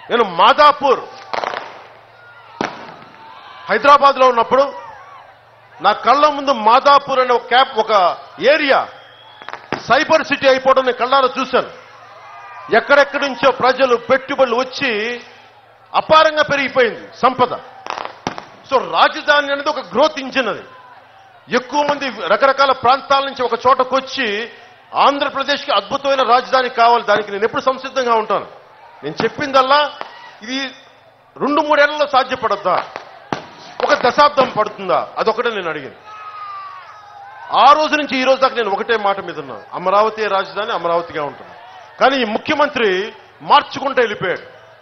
నేను మాదాపూర్ హైదరాబాద్లో ఉన్నప్పుడు నా కళ్ళ ముందు మాదాపూర్ అనే ఒక క్యాప్ ఒక ఏరియా సైబర్ సిటీ అయిపోవడం నేను కళ్ళారా చూశాను ఎక్కడెక్కడి నుంచో ప్రజలు పెట్టుబడులు వచ్చి అపారంగా పెరిగిపోయింది సంపద సో రాజధాని అనేది ఒక గ్రోత్ ఇంజిన్ అది ఎక్కువ మంది రకరకాల ప్రాంతాల నుంచి ఒక చోటకు వచ్చి ఆంధ్రప్రదేశ్కి అద్భుతమైన రాజధాని కావాలి దానికి నేను ఎప్పుడు సంసిద్ధంగా ఉంటాను నేను చెప్పిందల్లా ఇది రెండు మూడేళ్లలో సాధ్యపడద్దా ఒక దశాబ్దం పడుతుందా అదొకటే నేను అడిగాను ఆ రోజు నుంచి ఈ రోజు దాకా నేను ఒకటే మాట మీద ఉన్నాను అమరావతి రాజధాని అమరావతిగా ఉంటుంది కానీ ఈ ముఖ్యమంత్రి మార్చుకుంటూ వెళ్ళిపోయాడు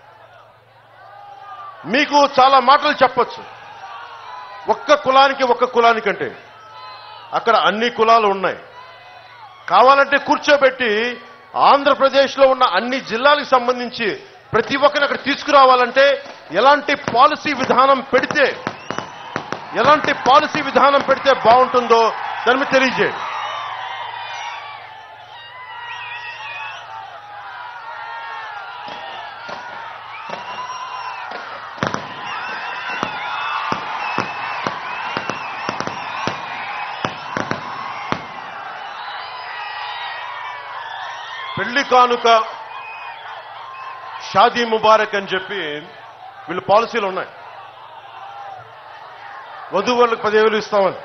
మీకు చాలా మాటలు చెప్పొచ్చు ఒక్క కులానికి ఒక్క కులానికంటే అక్కడ అన్ని కులాలు ఉన్నాయి కావాలంటే కూర్చోబెట్టి ఆంధ్రప్రదేశ్లో ఉన్న అన్ని జిల్లాలకు సంబంధించి ప్రతి ఒక్కరిని అక్కడ తీసుకురావాలంటే ఎలాంటి పాలసీ విధానం పెడితే ఎలాంటి పాలసీ విధానం పెడితే బాగుంటుందో దాని మీద తెలియజేయండి పెళ్లి కానుక షాదీ ముబారక్ అని చెప్పి వీళ్ళు పాలసీలు ఉన్నాయి వధువులకు పదివేలు ఇస్తామని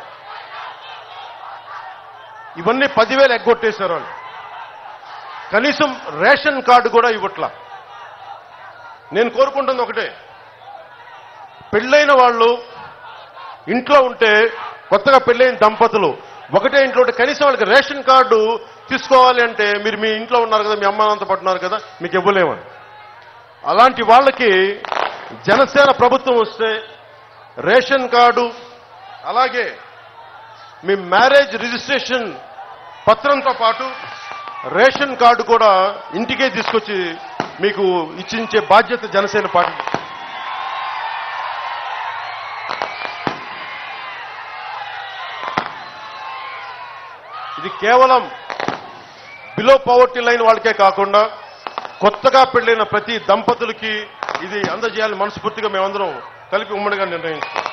ఇవన్నీ పదివేలు ఎగ్గొట్టేశారు వాళ్ళు కనీసం రేషన్ కార్డు కూడా ఇవ్వట్లా నేను కోరుకుంటుంది ఒకటే పెళ్ళైన వాళ్ళు ఇంట్లో ఉంటే కొత్తగా పెళ్ళైన దంపతులు ఒకటే ఇంట్లో ఉంటే కనీసం వాళ్ళకి రేషన్ కార్డు తీసుకోవాలి అంటే మీరు మీ ఇంట్లో ఉన్నారు కదా మీ అమ్మ నాన్నతో పట్టున్నారు కదా మీకు ఇవ్వలేమని అలాంటి వాళ్ళకి జనసేన ప్రభుత్వం వస్తే రేషన్ కార్డు అలాగే మీ మ్యారేజ్ రిజిస్ట్రేషన్ పత్రంతో పాటు రేషన్ కార్డు కూడా ఇంటికే తీసుకొచ్చి మీకు ఇచ్చించే బాధ్యత జనసేన పార్టీ ఇది కేవలం బిలో పవర్టీ లైన్ వాళ్ళకే కాకుండా కొత్తగా పెళ్ళైన ప్రతి దంపతులకి ఇది అందజేయాలని మనస్ఫూర్తిగా మేమందరం కలిపి ఉమ్మడిగా నిర్ణయించుకున్నాం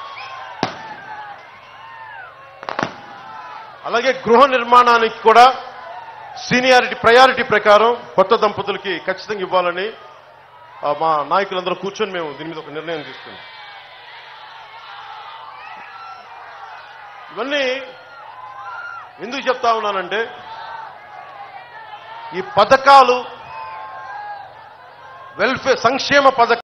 అలాగే గృహ నిర్మాణానికి కూడా సీనియారిటీ ప్రయారిటీ ప్రకారం కొత్త దంపతులకి ఖచ్చితంగా ఇవ్వాలని ఆ, మా నాయకులందరూ కూర్చొని మేము దీని మీద ఒక నిర్ణయం తీసుకున్నాం ఇవన్నీ ఎందుకు చెప్తా ఉన్నానంటే ఈ పథకాలు వెల్ఫేర్ సంక్షేమ పథకాలు